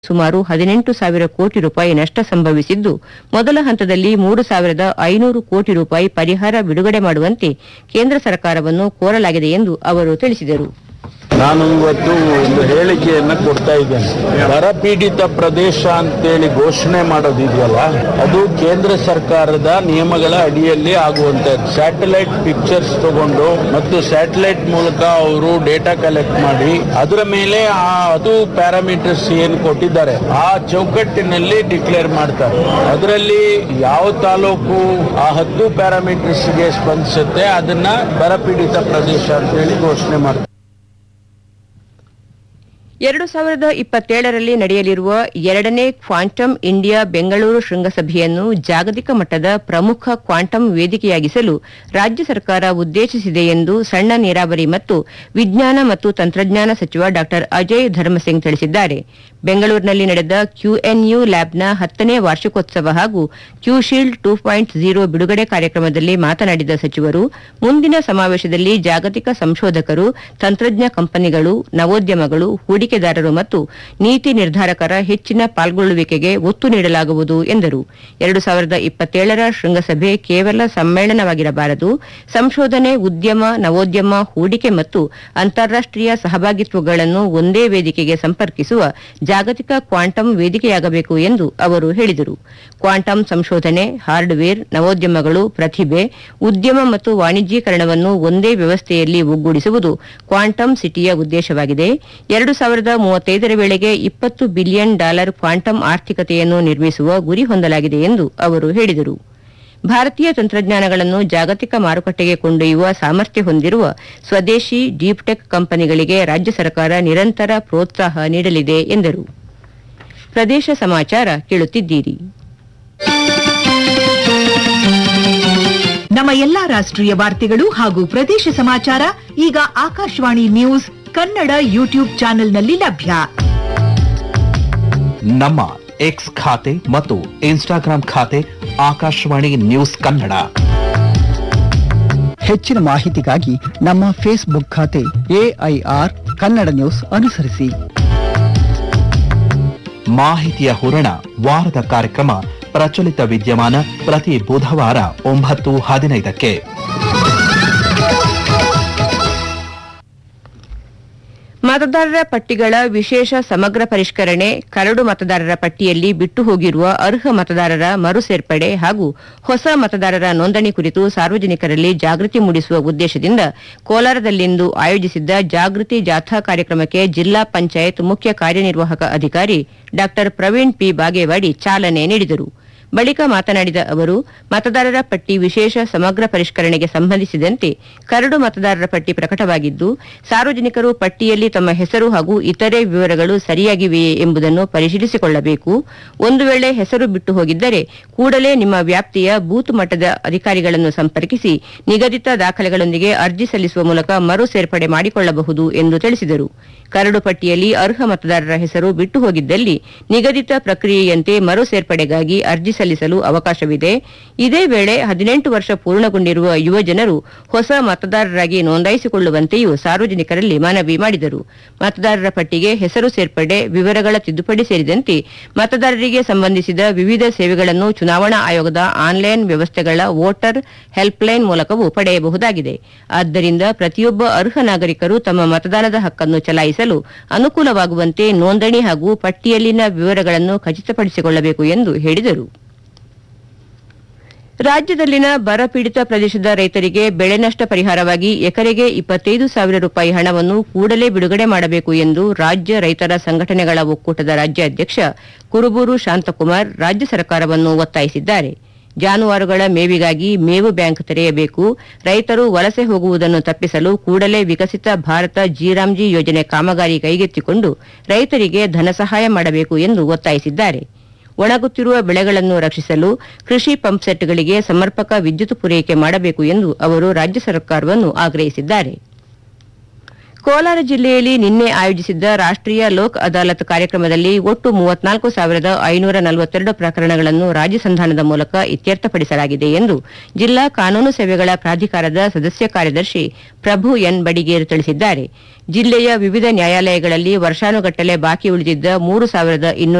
ಸುಮಾರು ಹದಿನೆಂಟು ಸಾವಿರ ಕೋಟಿ ರೂಪಾಯಿ ನಷ್ಟ ಸಂಭವಿಸಿದ್ದು ಮೊದಲ ಹಂತದಲ್ಲಿ ಮೂರು ಸಾವಿರದ ಐನೂರು ಕೋಟಿ ರೂಪಾಯಿ ಪರಿಹಾರ ಬಿಡುಗಡೆ ಮಾಡುವಂತೆ ಕೇಂದ್ರ ಸರ್ಕಾರವನ್ನು ಕೋರಲಾಗಿದೆ ಎಂದು ಅವರು ತಿಳಿಸಿದರು ನಾನು ಇವತ್ತು ಒಂದು ಹೇಳಿಕೆಯನ್ನ ಕೊಡ್ತಾ ಇದ್ದೇನೆ ಬರಪೀಡಿತ ಪ್ರದೇಶ ಅಂತೇಳಿ ಘೋಷಣೆ ಮಾಡೋದಿದೆಯಲ್ಲ ಅದು ಕೇಂದ್ರ ಸರ್ಕಾರದ ನಿಯಮಗಳ ಅಡಿಯಲ್ಲಿ ಆಗುವಂತದ್ದು ಸ್ಯಾಟಲೈಟ್ ಪಿಕ್ಚರ್ಸ್ ತಗೊಂಡು ಮತ್ತು ಸ್ಯಾಟಲೈಟ್ ಮೂಲಕ ಅವರು ಡೇಟಾ ಕಲೆಕ್ಟ್ ಮಾಡಿ ಅದರ ಮೇಲೆ ಆ ಅದು ಪ್ಯಾರಾಮೀಟರ್ಸ್ ಏನು ಕೊಟ್ಟಿದ್ದಾರೆ ಆ ಚೌಕಟ್ಟಿನಲ್ಲಿ ಡಿಕ್ಲೇರ್ ಮಾಡ್ತಾರೆ ಅದರಲ್ಲಿ ಯಾವ ತಾಲೂಕು ಆ ಹತ್ತು ಪ್ಯಾರಾಮೀಟರ್ಸ್ ಗೆ ಸ್ಪಂದಿಸುತ್ತೆ ಅದನ್ನ ಬರಪೀಡಿತ ಪ್ರದೇಶ ಅಂತೇಳಿ ಘೋಷಣೆ ಮಾಡ್ತಾರೆ ಎರಡು ಸಾವಿರದ ಇಪ್ಪತ್ತೇಳರಲ್ಲಿ ನಡೆಯಲಿರುವ ಎರಡನೇ ಕ್ವಾಂಟಮ್ ಇಂಡಿಯಾ ಬೆಂಗಳೂರು ಶೃಂಗಸಭೆಯನ್ನು ಜಾಗತಿಕ ಮಟ್ಟದ ಪ್ರಮುಖ ಕ್ವಾಂಟಮ್ ವೇದಿಕೆಯಾಗಿಸಲು ರಾಜ್ಯ ಸರ್ಕಾರ ಉದ್ದೇಶಿಸಿದೆ ಎಂದು ಸಣ್ಣ ನೀರಾವರಿ ಮತ್ತು ವಿಜ್ಞಾನ ಮತ್ತು ತಂತ್ರಜ್ಞಾನ ಸಚಿವ ಡಾ ಅಜಯ್ ಧರ್ಮಸಿಂಗ್ ತಿಳಿಸಿದ್ದಾರೆ ಬೆಂಗಳೂರಿನಲ್ಲಿ ನಡೆದ ಕ್ಯೂಎನ್ಯು ಲ್ಯಾಬ್ನ ಹತ್ತನೇ ವಾರ್ಷಿಕೋತ್ಸವ ಹಾಗೂ ಕ್ಯೂಶೀಲ್ಡ್ ಟೂ ಪಾಯಿಂಟ್ ಝೀರೋ ಬಿಡುಗಡೆ ಕಾರ್ಯಕ್ರಮದಲ್ಲಿ ಮಾತನಾಡಿದ ಸಚಿವರು ಮುಂದಿನ ಸಮಾವೇಶದಲ್ಲಿ ಜಾಗತಿಕ ಸಂಶೋಧಕರು ತಂತ್ರಜ್ಞ ಕಂಪನಿಗಳು ನವೋದ್ಯಮಗಳು ಹೂಡಿಕೆದಾರರು ಮತ್ತು ನೀತಿ ನಿರ್ಧಾರಕರ ಹೆಚ್ಚಿನ ಪಾಲ್ಗೊಳ್ಳುವಿಕೆಗೆ ಒತ್ತು ನೀಡಲಾಗುವುದು ಎಂದರು ಎರಡು ಸಾವಿರದ ಇಪ್ಪತ್ತೇಳರ ಶೃಂಗಸಭೆ ಕೇವಲ ಸಮ್ಮೇಳನವಾಗಿರಬಾರದು ಸಂಶೋಧನೆ ಉದ್ಯಮ ನವೋದ್ಯಮ ಹೂಡಿಕೆ ಮತ್ತು ಅಂತಾರಾಷ್ಟೀಯ ಸಹಭಾಗಿತ್ವಗಳನ್ನು ಒಂದೇ ವೇದಿಕೆಗೆ ಸಂಪರ್ಕಿಸುವ ಜಾಗತಿಕ ಕ್ವಾಂಟಮ್ ವೇದಿಕೆಯಾಗಬೇಕು ಎಂದು ಅವರು ಹೇಳಿದರು ಕ್ವಾಂಟಮ್ ಸಂಶೋಧನೆ ಹಾರ್ಡ್ವೇರ್ ನವೋದ್ಯಮಗಳು ಪ್ರತಿಭೆ ಉದ್ಯಮ ಮತ್ತು ವಾಣಿಜ್ಯೀಕರಣವನ್ನು ಒಂದೇ ವ್ಯವಸ್ಥೆಯಲ್ಲಿ ಒಗ್ಗೂಡಿಸುವುದು ಕ್ವಾಂಟಮ್ ಸಿಟಿಯ ಉದ್ದೇಶವಾಗಿದೆ ಎರಡು ಸಾವಿರದ ಮೂವತ್ತೈದರ ವೇಳೆಗೆ ಇಪ್ಪತ್ತು ಬಿಲಿಯನ್ ಡಾಲರ್ ಕ್ವಾಂಟಮ್ ಆರ್ಥಿಕತೆಯನ್ನು ನಿರ್ಮಿಸುವ ಗುರಿ ಹೊಂದಲಾಗಿದೆ ಎಂದು ಅವರು ಹೇಳಿದರು ಭಾರತೀಯ ತಂತ್ರಜ್ಞಾನಗಳನ್ನು ಜಾಗತಿಕ ಮಾರುಕಟ್ಟೆಗೆ ಕೊಂಡೊಯ್ಯುವ ಸಾಮರ್ಥ್ಯ ಹೊಂದಿರುವ ಸ್ವದೇಶಿ ಡೀಪ್ಟೆಕ್ ಕಂಪನಿಗಳಿಗೆ ರಾಜ್ಯ ಸರ್ಕಾರ ನಿರಂತರ ಪ್ರೋತ್ಸಾಹ ನೀಡಲಿದೆ ಎಂದರು ಪ್ರದೇಶ ಸಮಾಚಾರ ಕೇಳುತ್ತಿದ್ದೀರಿ ನಮ್ಮ ಎಲ್ಲಾ ರಾಷ್ಟ್ರೀಯ ವಾರ್ತೆಗಳು ಹಾಗೂ ಪ್ರದೇಶ ಸಮಾಚಾರ ಈಗ ಆಕಾಶವಾಣಿ ನ್ಯೂಸ್ ಕನ್ನಡ ಯೂಟ್ಯೂಬ್ ಚಾನೆಲ್ನಲ್ಲಿ ಲಭ್ಯ ನಮ್ಮ ಎಕ್ಸ್ ಖಾತೆ ಮತ್ತು ಇನ್ಸ್ಟಾಗ್ರಾಂ ಖಾತೆ ಆಕಾಶವಾಣಿ ನ್ಯೂಸ್ ಕನ್ನಡ ಹೆಚ್ಚಿನ ಮಾಹಿತಿಗಾಗಿ ನಮ್ಮ ಫೇಸ್ಬುಕ್ ಖಾತೆ ಎಐಆರ್ ಕನ್ನಡ ನ್ಯೂಸ್ ಅನುಸರಿಸಿ ಮಾಹಿತಿಯ ಹೂರಣ ವಾರದ ಕಾರ್ಯಕ್ರಮ ಪ್ರಚಲಿತ ವಿದ್ಯಮಾನ ಪ್ರತಿ ಬುಧವಾರ ಒಂಬತ್ತು ಹದಿನೈದಕ್ಕೆ ಮತದಾರರ ಪಟ್ಟಿಗಳ ವಿಶೇಷ ಸಮಗ್ರ ಪರಿಷ್ಕರಣೆ ಕರಡು ಮತದಾರರ ಪಟ್ಟಿಯಲ್ಲಿ ಬಿಟ್ಟು ಹೋಗಿರುವ ಅರ್ಹ ಮತದಾರರ ಮರು ಸೇರ್ಪಡೆ ಹಾಗೂ ಹೊಸ ಮತದಾರರ ನೋಂದಣಿ ಕುರಿತು ಸಾರ್ವಜನಿಕರಲ್ಲಿ ಜಾಗೃತಿ ಮೂಡಿಸುವ ಉದ್ದೇಶದಿಂದ ಕೋಲಾರದಲ್ಲಿಂದು ಆಯೋಜಿಸಿದ್ದ ಜಾಗೃತಿ ಜಾಥಾ ಕಾರ್ಯಕ್ರಮಕ್ಕೆ ಜಿಲ್ಲಾ ಪಂಚಾಯತ್ ಮುಖ್ಯ ಕಾರ್ಯನಿರ್ವಾಹಕ ಅಧಿಕಾರಿ ಡಾ ಪ್ರವೀಣ್ ಪಿ ಬಾಗೇವಾಡಿ ಚಾಲನೆ ನೀಡಿದರು ಬಳಿಕ ಮಾತನಾಡಿದ ಅವರು ಮತದಾರರ ಪಟ್ಟಿ ವಿಶೇಷ ಸಮಗ್ರ ಪರಿಷ್ಕರಣೆಗೆ ಸಂಬಂಧಿಸಿದಂತೆ ಕರಡು ಮತದಾರರ ಪಟ್ಟಿ ಪ್ರಕಟವಾಗಿದ್ದು ಸಾರ್ವಜನಿಕರು ಪಟ್ಟಿಯಲ್ಲಿ ತಮ್ಮ ಹೆಸರು ಹಾಗೂ ಇತರೆ ವಿವರಗಳು ಸರಿಯಾಗಿವೆಯೇ ಎಂಬುದನ್ನು ಪರಿಶೀಲಿಸಿಕೊಳ್ಳಬೇಕು ಒಂದು ವೇಳೆ ಹೆಸರು ಬಿಟ್ಟು ಹೋಗಿದ್ದರೆ ಕೂಡಲೇ ನಿಮ್ಮ ವ್ಯಾಪ್ತಿಯ ಬೂತ್ ಮಟ್ಟದ ಅಧಿಕಾರಿಗಳನ್ನು ಸಂಪರ್ಕಿಸಿ ನಿಗದಿತ ದಾಖಲೆಗಳೊಂದಿಗೆ ಅರ್ಜಿ ಸಲ್ಲಿಸುವ ಮೂಲಕ ಮರು ಸೇರ್ಪಡೆ ಮಾಡಿಕೊಳ್ಳಬಹುದು ಎಂದು ತಿಳಿಸಿದರು ಕರಡು ಪಟ್ಟಿಯಲ್ಲಿ ಅರ್ಹ ಮತದಾರರ ಹೆಸರು ಬಿಟ್ಟು ಹೋಗಿದ್ದಲ್ಲಿ ನಿಗದಿತ ಪ್ರಕ್ರಿಯೆಯಂತೆ ಮರು ಸೇರ್ಪಡೆಗಾಗಿ ಅರ್ಜಿ ಸಲ್ಲಿಸಲು ಅವಕಾಶವಿದೆ ಇದೇ ವೇಳೆ ಹದಿನೆಂಟು ವರ್ಷ ಪೂರ್ಣಗೊಂಡಿರುವ ಯುವ ಜನರು ಹೊಸ ಮತದಾರರಾಗಿ ನೋಂದಾಯಿಸಿಕೊಳ್ಳುವಂತೆಯೂ ಸಾರ್ವಜನಿಕರಲ್ಲಿ ಮನವಿ ಮಾಡಿದರು ಮತದಾರರ ಪಟ್ಟಿಗೆ ಹೆಸರು ಸೇರ್ಪಡೆ ವಿವರಗಳ ತಿದ್ದುಪಡಿ ಸೇರಿದಂತೆ ಮತದಾರರಿಗೆ ಸಂಬಂಧಿಸಿದ ವಿವಿಧ ಸೇವೆಗಳನ್ನು ಚುನಾವಣಾ ಆಯೋಗದ ಆನ್ಲೈನ್ ವ್ಯವಸ್ಥೆಗಳ ವೋಟರ್ ಹೆಲ್ಪ್ಲೈನ್ ಮೂಲಕವೂ ಪಡೆಯಬಹುದಾಗಿದೆ ಆದ್ದರಿಂದ ಪ್ರತಿಯೊಬ್ಬ ಅರ್ಹ ನಾಗರಿಕರು ತಮ್ಮ ಮತದಾನದ ಹಕ್ಕನ್ನು ಚಲಾಯಿಸಲು ಅನುಕೂಲವಾಗುವಂತೆ ನೋಂದಣಿ ಹಾಗೂ ಪಟ್ಟಿಯಲ್ಲಿನ ವಿವರಗಳನ್ನು ಖಚಿತಪಡಿಸಿಕೊಳ್ಳಬೇಕು ಎಂದು ಹೇಳಿದರು ರಾಜ್ಯದಲ್ಲಿನ ಬರ ಪೀಡಿತ ಪ್ರದೇಶದ ರೈತರಿಗೆ ಬೆಳೆ ನಷ್ಟ ಪರಿಹಾರವಾಗಿ ಎಕರೆಗೆ ಇಪ್ಪತ್ತೈದು ಸಾವಿರ ರೂಪಾಯಿ ಹಣವನ್ನು ಕೂಡಲೇ ಬಿಡುಗಡೆ ಮಾಡಬೇಕು ಎಂದು ರಾಜ್ಯ ರೈತರ ಸಂಘಟನೆಗಳ ಒಕ್ಕೂಟದ ರಾಜ್ಯಾಧ್ಯಕ್ಷ ಕುರುಬೂರು ಶಾಂತಕುಮಾರ್ ರಾಜ್ಯ ಸರ್ಕಾರವನ್ನು ಒತ್ತಾಯಿಸಿದ್ದಾರೆ ಜಾನುವಾರುಗಳ ಮೇವಿಗಾಗಿ ಮೇವು ಬ್ಯಾಂಕ್ ತೆರೆಯಬೇಕು ರೈತರು ವಲಸೆ ಹೋಗುವುದನ್ನು ತಪ್ಪಿಸಲು ಕೂಡಲೇ ವಿಕಸಿತ ಭಾರತ ಜಿರಾಮ್ಜಿ ಯೋಜನೆ ಕಾಮಗಾರಿ ಕೈಗೆತ್ತಿಕೊಂಡು ರೈತರಿಗೆ ಧನಸಹಾಯ ಮಾಡಬೇಕು ಎಂದು ಒತ್ತಾಯಿಸಿದ್ದಾರೆ ಒಣಗುತ್ತಿರುವ ಬೆಳೆಗಳನ್ನು ರಕ್ಷಿಸಲು ಕೃಷಿ ಪಂಪ್ಸೆಟ್ಗಳಿಗೆ ಸಮರ್ಪಕ ವಿದ್ಯುತ್ ಪೂರೈಕೆ ಮಾಡಬೇಕು ಎಂದು ಅವರು ರಾಜ್ಯ ಸರ್ಕಾರವನ್ನು ಆಗ್ರಹಿಸಿದ್ದಾರೆ ಕೋಲಾರ ಜಿಲ್ಲೆಯಲ್ಲಿ ನಿನ್ನೆ ಆಯೋಜಿಸಿದ್ದ ರಾಷ್ಟೀಯ ಲೋಕ್ ಅದಾಲತ್ ಕಾರ್ಯಕ್ರಮದಲ್ಲಿ ಒಟ್ಟು ಮೂವತ್ನಾಲ್ಕು ಸಾವಿರದ ಐನೂರ ನಲವತ್ತೆರಡು ಪ್ರಕರಣಗಳನ್ನು ರಾಜ್ಯ ಸಂಧಾನದ ಮೂಲಕ ಇತ್ಯರ್ಥಪಡಿಸಲಾಗಿದೆ ಎಂದು ಜಿಲ್ಲಾ ಕಾನೂನು ಸೇವೆಗಳ ಪ್ರಾಧಿಕಾರದ ಸದಸ್ಯ ಕಾರ್ಯದರ್ಶಿ ಪ್ರಭು ಎನ್ ಬಡಿಗೇರ್ ತಿಳಿಸಿದ್ದಾರೆ ಜಿಲ್ಲೆಯ ವಿವಿಧ ನ್ಯಾಯಾಲಯಗಳಲ್ಲಿ ವರ್ಷಾನುಗಟ್ಟಲೆ ಬಾಕಿ ಉಳಿದಿದ್ದ ಮೂರು ಸಾವಿರದ ಇನ್ನೂರ